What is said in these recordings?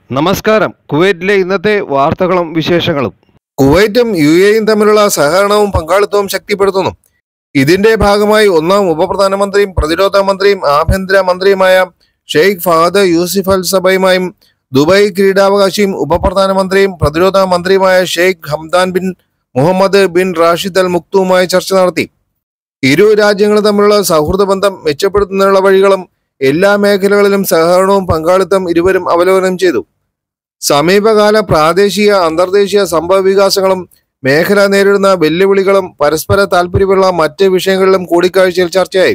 നമസ്കാരം കുവൈറ്റിലെ ഇന്നത്തെ വാർത്തകളും വിശേഷങ്ങളും കുവൈറ്റും യു എയും തമ്മിലുള്ള സഹകരണവും പങ്കാളിത്തവും ശക്തിപ്പെടുത്തുന്നു ഇതിന്റെ ഭാഗമായി ഒന്നാം ഉപപ്രധാനമന്ത്രിയും പ്രതിരോധ മന്ത്രിയും ആഭ്യന്തര മന്ത്രിയുമായ ഷെയ്ഖ് ഫഹദ് യൂസിഫ് അൽ സബയുമായും ദുബായ് കിരീടാവകാശിയും ഉപപ്രധാനമന്ത്രിയും പ്രതിരോധ മന്ത്രിയുമായ Sheikh Hamdan bin Mohammed bin Rashid Al മുക്തുവുമായി ചർച്ച നടത്തി ഇരു രാജ്യങ്ങളും തമ്മിലുള്ള സൗഹൃദ ബന്ധം മെച്ചപ്പെടുത്തുന്നതിനുള്ള വഴികളും എല്ലാ മേഖലകളിലും സഹകരണവും പങ്കാളിത്തം ഇരുവരും അവലോകനം ചെയ്തു സമീപകാല പ്രാദേശിക അന്തർദേശീയ സംഭവ വികാസങ്ങളും മേഖല നേരിടുന്ന വെല്ലുവിളികളും പരസ്പര താല്പര്യമുള്ള മറ്റ് വിഷയങ്ങളിലും കൂടിക്കാഴ്ചയിൽ ചർച്ചയായി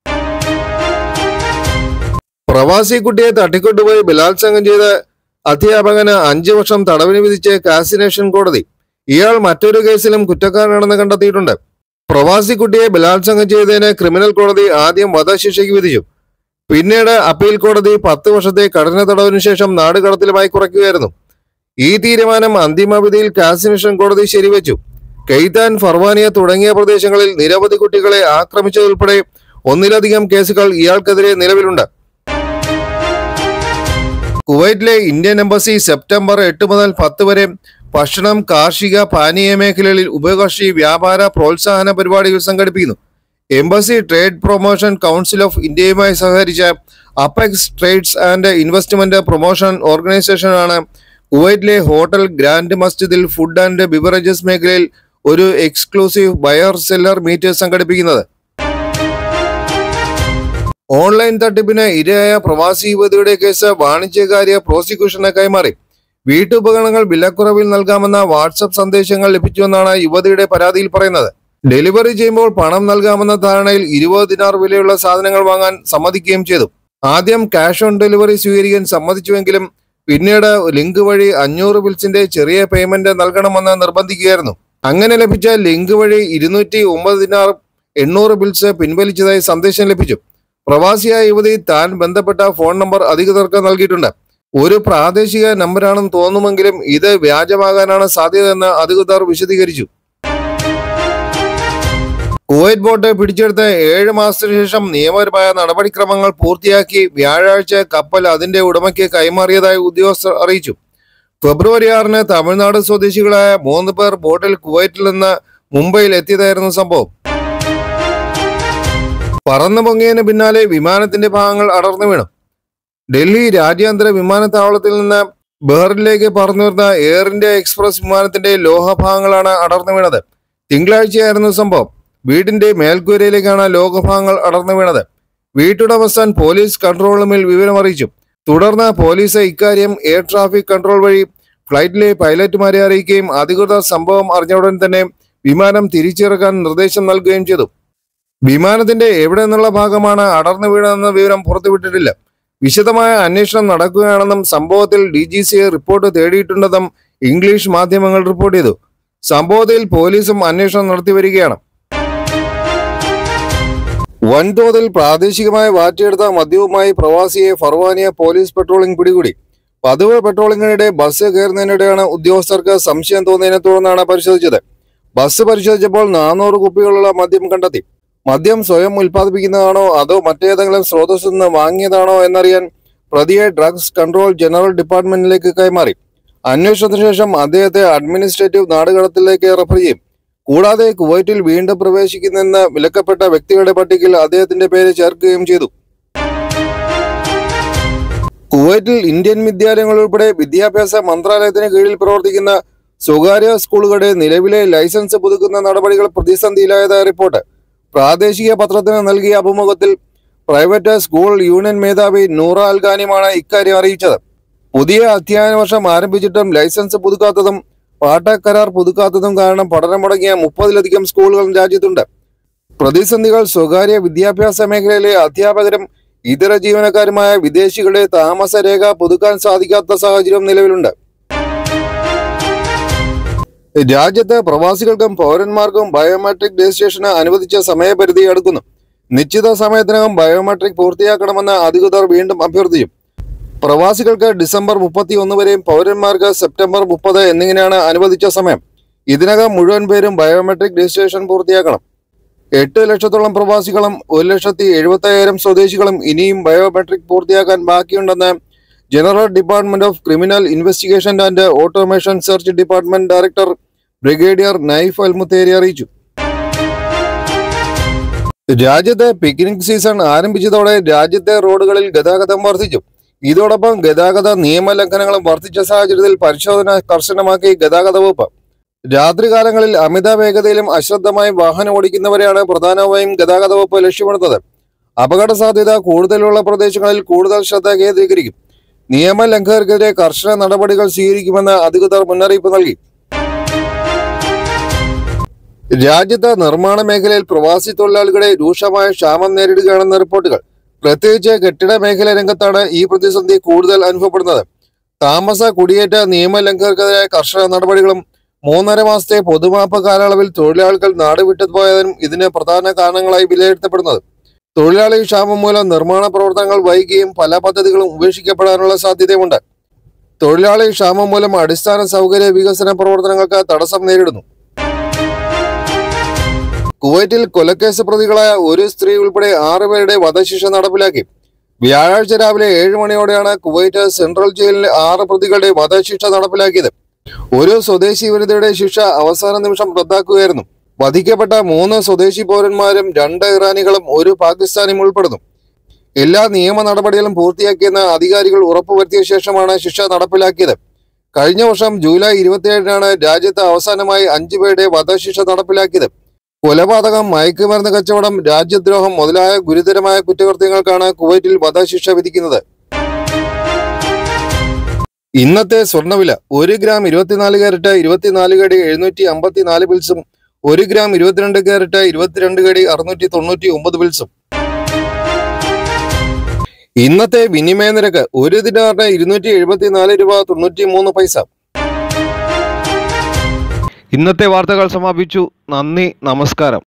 പ്രവാസി കുട്ടിയെ തട്ടിക്കൊണ്ടുപോയി ബലാത്സംഗം ചെയ്ത അധ്യാപകന് അഞ്ചു വർഷം തടവിന് വിധിച്ച് കാസിനേഷൻ കോടതി ഇയാൾ മറ്റൊരു കേസിലും കുറ്റക്കാരനാണെന്ന് കണ്ടെത്തിയിട്ടുണ്ട് പ്രവാസി കുട്ടിയെ ബലാത്സംഗം ചെയ്തതിന് ക്രിമിനൽ കോടതി ആദ്യം വധശിക്ഷയ്ക്ക് വിധിച്ചു പിന്നീട് അപ്പീൽ കോടതി പത്ത് വർഷത്തെ കഠിന തടവിനു ശേഷം നാടുകടത്തലുമായി കുറയ്ക്കുകയായിരുന്നു ഈ തീരുമാനം അന്തിമവിധിയിൽ കാസിനേഷൻ കോടതി ശരിവെച്ചു കെയ്ത്താൻ ഫർവാനിയ തുടങ്ങിയ പ്രദേശങ്ങളിൽ നിരവധി കുട്ടികളെ ആക്രമിച്ചതുൾപ്പെടെ ഒന്നിലധികം കേസുകൾ ഇയാൾക്കെതിരെ നിലവിലുണ്ട് കുവൈറ്റിലെ ഇന്ത്യൻ എംബസി സെപ്റ്റംബർ എട്ട് മുതൽ പത്ത് വരെ ഭക്ഷണം കാർഷിക പാനീയ മേഖലകളിൽ ഉഭയകക്ഷി വ്യാപാര പ്രോത്സാഹന പരിപാടികൾ സംഘടിപ്പിക്കുന്നു embassy trade promotion council of ഇന്ത്യയുമായി സഹകരിച്ച apex trades and investment promotion ഓർഗനൈസേഷനാണ് കുവൈറ്റിലെ ഹോട്ടൽ ഗ്രാൻഡ് മസ്ജിദിൽ ഫുഡ് ആൻഡ് ബിവറേജസ് മേഖലയിൽ ഒരു എക്സ്ക്ലൂസീവ് ബയർ സെല്ലർ മീറ്റ് സംഘടിപ്പിക്കുന്നത് ഓൺലൈൻ തട്ടിപ്പിന് ഇരയായ പ്രവാസി യുവതിയുടെ കേസ് വാണിജ്യകാര്യ പ്രോസിക്യൂഷന് കൈമാറി വീട്ടുപകരണങ്ങൾ വിലക്കുറവിൽ നൽകാമെന്ന വാട്സപ്പ് സന്ദേശങ്ങൾ ലഭിച്ചുവെന്നാണ് യുവതിയുടെ പരാതിയിൽ പറയുന്നത് ഡെലിവറി ചെയ്യുമ്പോൾ പണം നൽകാമെന്ന ധാരണയിൽ ഇരുപത് ദിനാർ വിലയുള്ള സാധനങ്ങൾ വാങ്ങാൻ സമ്മതിക്കുകയും ചെയ്തു ആദ്യം ക്യാഷ് ഓൺ ഡെലിവറി സ്വീകരിക്കാൻ സമ്മതിച്ചുവെങ്കിലും പിന്നീട് ലിങ്ക് വഴി അഞ്ഞൂറ് ബിൽസിന്റെ ചെറിയ പേയ്മെന്റ് നൽകണമെന്ന് നിർബന്ധിക്കുകയായിരുന്നു അങ്ങനെ ലഭിച്ച ലിങ്ക് വഴി ഇരുന്നൂറ്റി ഒമ്പത് ദിനാർ എണ്ണൂറ് ബിൽസ് പിൻവലിച്ചതായി സന്ദേശം ലഭിച്ചു പ്രവാസിയായ യുവതി താൻ ബന്ധപ്പെട്ട ഫോൺ നമ്പർ അധികൃതർക്ക് നൽകിയിട്ടുണ്ട് ഒരു പ്രാദേശിക നമ്പറാണെന്ന് തോന്നുമെങ്കിലും ഇത് വ്യാജമാകാനാണ് സാധ്യതയെന്ന് അധികൃതർ വിശദീകരിച്ചു കുവൈറ്റ് ബോട്ട് പിടിച്ചെടുത്ത് ഏഴ് മാസത്തിനു ശേഷം നിയമപരമായ നടപടിക്രമങ്ങൾ പൂർത്തിയാക്കി വ്യാഴാഴ്ച കപ്പൽ അതിന്റെ ഉടമയ്ക്ക് കൈമാറിയതായി ഉദ്യോഗസ്ഥർ അറിയിച്ചു ഫെബ്രുവരി ആറിന് തമിഴ്നാട് സ്വദേശികളായ മൂന്ന് പേർ ബോട്ടിൽ കുവൈറ്റിൽ നിന്ന് മുംബൈയിൽ എത്തിയതായിരുന്നു സംഭവം പറന്നു പൊങ്ങിയതിന് പിന്നാലെ വിമാനത്തിന്റെ ഭാഗങ്ങൾ അടർന്നു വീണു ഡൽഹി രാജ്യാന്തര വിമാനത്താവളത്തിൽ നിന്ന് ബഹ്റിനിലേക്ക് പറന്നുവരുന്ന എയർ ഇന്ത്യ എക്സ്പ്രസ് വിമാനത്തിന്റെ ലോഹഭാഗങ്ങളാണ് അടർന്നു വീണത് തിങ്കളാഴ്ചയായിരുന്നു സംഭവം വീടിന്റെ മേൽക്കൂരയിലേക്കാണ് ലോഹഭാഗങ്ങൾ അടർന്നു വീണത് വീട്ടുടമസ്ഥൻ പോലീസ് കൺട്രോൾ റൂമിൽ വിവരം അറിയിച്ചു തുടർന്ന് പോലീസ് ഇക്കാര്യം എയർ ട്രാഫിക് കൺട്രോൾ വഴി ഫ്ലൈറ്റിലെ പൈലറ്റുമാരെ അറിയിക്കുകയും അധികൃതർ സംഭവം അറിഞ്ഞ ഉടൻ തന്നെ വിമാനം തിരിച്ചിറക്കാൻ നിർദ്ദേശം നൽകുകയും ചെയ്തു വിമാനത്തിന്റെ എവിടെ നിന്നുള്ള ഭാഗമാണ് അടർന്നു വീണതെന്ന വിവരം പുറത്തുവിട്ടിട്ടില്ല വിശദമായ അന്വേഷണം നടക്കുകയാണെന്നും സംഭവത്തിൽ ഡി ജി സിയെ റിപ്പോർട്ട് തേടിയിട്ടുണ്ടെന്നും ഇംഗ്ലീഷ് മാധ്യമങ്ങൾ റിപ്പോർട്ട് ചെയ്തു സംഭവത്തിൽ പോലീസും അന്വേഷണം നടത്തി വരികയാണ് വൻതോതിൽ പ്രാദേശികമായി വാറ്റിയെടുത്ത മദ്യവുമായി പ്രവാസിയെ ഫർവാനിയ പോലീസ് പെട്രോളിംഗ് പിടികൂടി പതിവ് പെട്രോളിംഗിനിടെ ബസ് കയറുന്നതിനിടെയാണ് ഉദ്യോഗസ്ഥർക്ക് സംശയം തോന്നിയതിനെ തുടർന്നാണ് പരിശോധിച്ചത് ബസ് പരിശോധിച്ചപ്പോൾ നാനൂറ് കുപ്പികളുള്ള മദ്യം കണ്ടെത്തി മദ്യം സ്വയം ഉൽപ്പാദിപ്പിക്കുന്നതാണോ അതോ മറ്റേതെങ്കിലും സ്രോതസ്സിൽ നിന്ന് വാങ്ങിയതാണോ എന്നറിയാൻ പ്രതിയെ ഡ്രഗ്സ് കൺട്രോൾ ജനറൽ ഡിപ്പാർട്ട്മെന്റിലേക്ക് കൈമാറി അന്വേഷണത്തിന് ശേഷം അദ്ദേഹത്തെ അഡ്മിനിസ്ട്രേറ്റീവ് നാടുകടത്തിലേക്ക് റെഫർ ചെയ്യും കൂടാതെ കുവൈറ്റിൽ വീണ്ടും പ്രവേശിക്കുന്നതെന്ന് വിലക്കപ്പെട്ട വ്യക്തികളുടെ പട്ടികയിൽ അദ്ദേഹത്തിന്റെ പേര് ചേർക്കുകയും ചെയ്തു കുവൈറ്റിൽ ഇന്ത്യൻ വിദ്യാലയങ്ങൾ ഉൾപ്പെടെ വിദ്യാഭ്യാസ മന്ത്രാലയത്തിന് കീഴിൽ പ്രവർത്തിക്കുന്ന സ്വകാര്യ സ്കൂളുകളുടെ നിലവിലെ ലൈസൻസ് പുതുക്കുന്ന നടപടികൾ പ്രതിസന്ധിയിലായതായി റിപ്പോർട്ട് പ്രാദേശിക പത്രത്തിന് നൽകിയ അഭിമുഖത്തിൽ പ്രൈവറ്റ് സ്കൂൾ യൂണിയൻ മേധാവി നൂറ അൽഗാനിയുമാണ് ഇക്കാര്യം അറിയിച്ചത് പുതിയ അധ്യയന വർഷം ആരംഭിച്ചിട്ടും ലൈസൻസ് പുതുക്കാത്തതും പാട്ടക്കരാർ പുതുക്കാത്തതും കാരണം പഠനം മുടങ്ങിയ മുപ്പതിലധികം സ്കൂളുകൾ രാജ്യത്തുണ്ട് പ്രതിസന്ധികൾ സ്വകാര്യ വിദ്യാഭ്യാസ മേഖലയിലെ അധ്യാപകരും ഇതര ജീവനക്കാരുമായ വിദേശികളുടെ താമസ രേഖ പുതുക്കാൻ സാധിക്കാത്ത സാഹചര്യം നിലവിലുണ്ട് രാജ്യത്ത് പ്രവാസികൾക്കും പൗരന്മാർക്കും ബയോമെട്രിക് രജിസ്ട്രേഷന് അനുവദിച്ച സമയപരിധി അടുക്കുന്നു നിശ്ചിത സമയത്തിനകം ബയോമെട്രിക് പൂർത്തിയാക്കണമെന്ന് അധികൃതർ വീണ്ടും അഭ്യർത്ഥിച്ചു പ്രവാസികൾക്ക് ഡിസംബർ മുപ്പത്തി ഒന്ന് വരെയും പൗരന്മാർക്ക് സെപ്റ്റംബർ മുപ്പത് എന്നിങ്ങനെയാണ് അനുവദിച്ച സമയം ഇതിനകം മുഴുവൻ പേരും ബയോമെട്രിക് രജിസ്ട്രേഷൻ പൂർത്തിയാക്കണം എട്ട് ലക്ഷത്തോളം പ്രവാസികളും ഒരു ലക്ഷത്തി എഴുപത്തി അയ്യായിരം സ്വദേശികളും ഇനിയും ബയോമെട്രിക് പൂർത്തിയാക്കാൻ ബാക്കിയുണ്ടെന്ന് general department of criminal investigation and automation search department director brigadier Naif Almutairi അറിയിച്ചു രാജ്യത്തെ പിക്നിക് സീസൺ ആരംഭിച്ചതോടെ രാജ്യത്തെ റോഡുകളിൽ ഗതാഗതം വർദ്ധിച്ചു ഇതോടൊപ്പം ഗതാഗത നിയമലംഘനങ്ങളും വർദ്ധിച്ച സാഹചര്യത്തിൽ പരിശോധന കർശനമാക്കി ഗതാഗത വകുപ്പ് രാത്രികാലങ്ങളിൽ അമിത വേഗതയിലും അശ്രദ്ധമായും വാഹനം ഓടിക്കുന്നവരെയാണ് പ്രധാനമായും ഗതാഗത വകുപ്പ് ലക്ഷ്യമിടുന്നത് അപകട സാധ്യത കൂടുതലുള്ള പ്രദേശങ്ങളിൽ കൂടുതൽ ശ്രദ്ധ കേന്ദ്രീകരിക്കും നിയമലംഘകർക്കെതിരെ കർശന നടപടികൾ സ്വീകരിക്കുമെന്ന് അധികൃതർ മുന്നറിയിപ്പ് നൽകി രാജ്യത്ത് നിർമ്മാണ മേഖലയിൽ പ്രവാസി തൊഴിലാളികളെ രൂക്ഷമായ ക്ഷാമം നേരിടുകയാണെന്ന റിപ്പോർട്ടുകൾ പ്രത്യേകിച്ച് കെട്ടിട മേഖല രംഗത്താണ് ഈ പ്രതിസന്ധി കൂടുതൽ അനുഭവപ്പെടുന്നത് താമസ കുടിയേറ്റ നിയമലംഘകർക്കെതിരെ കർശന നടപടികളും മൂന്നര മാസത്തെ പൊതുമാപ്പ് കാലയളവിൽ തൊഴിലാളികൾ നാടുവിട്ടു പോയതിനും ഇതിന് പ്രധാന കാരണങ്ങളായി വിലയിരുത്തപ്പെടുന്നത് തൊഴിലാളി ക്ഷാമം മൂലം നിർമ്മാണ പ്രവർത്തനങ്ങൾ വൈകുകയും പല പദ്ധതികളും ഉപേക്ഷിക്കപ്പെടാനുള്ള സാധ്യതയുമുണ്ട് തൊഴിലാളി ക്ഷാമം മൂലം അടിസ്ഥാന സൗകര്യ വികസന പ്രവർത്തനങ്ങൾക്ക് തടസ്സം നേരിടുന്നു കുവൈറ്റിൽ കൊലക്കേസ് പ്രതികളായ ഒരു സ്ത്രീ ഉൾപ്പെടെ ആറുപേരുടെ വധശിക്ഷ നടപ്പിലാക്കി വ്യാഴാഴ്ച രാവിലെ ഏഴ് മണിയോടെയാണ് കുവൈറ്റ് സെൻട്രൽ ജയിലിലെ ആറ് പ്രതികളുടെ വധശിക്ഷ നടപ്പിലാക്കിയത് ഒരു സ്വദേശി വനിതയുടെ ശിക്ഷ അവസാന നിമിഷം റദ്ദാക്കുകയായിരുന്നു വധിക്കപ്പെട്ട മൂന്ന് സ്വദേശി പൗരന്മാരും രണ്ട് ഇറാനികളും ഒരു പാകിസ്ഥാനിയും ഉൾപ്പെടുന്നു എല്ലാ നിയമ നടപടികളും പൂർത്തിയാക്കിയെന്ന് അധികാരികൾ ഉറപ്പുവരുത്തിയ ശേഷമാണ് ശിക്ഷ നടപ്പിലാക്കിയത് കഴിഞ്ഞ വർഷം ജൂലൈ ഇരുപത്തിയേഴിനാണ് രാജ്യത്ത് അവസാനമായി അഞ്ചു പേരുടെ വധശിക്ഷ നടപ്പിലാക്കിയത് കൊലപാതകം മയക്കുമരുന്ന് കച്ചവടം രാജ്യദ്രോഹം മുതലായ ഗുരുതരമായ കുറ്റകൃത്യങ്ങൾക്കാണ് കുവൈറ്റിൽ വധശിക്ഷ വിധിക്കുന്നത് ഇന്നത്തെ സ്വർണ്ണവില ഒരു ഗ്രാം ഇരുപത്തിനാല് കാരറ്റ് ഇരുപത്തിനാല് കടി എഴുന്നൂറ്റി അമ്പത്തിനാല് പിൽസും ഒരു ഗ്രാം ഇരുപത്തിരണ്ട് കാരറ്റ് ഇരുപത്തിരണ്ട് കടി അറുന്നൂറ്റി തൊണ്ണൂറ്റി ഒമ്പത് പിൽസും ഇന്നത്തെ വിനിമയ നിരക്ക് ഒരു ദിനാറിന് ഇരുന്നൂറ്റി എഴുപത്തിനാല് രൂപ തൊണ്ണൂറ്റി മൂന്ന് പൈസ ഇന്നത്തെ വാർത്തകൾ സമാപിച്ചു നന്ദി നമസ്കാരം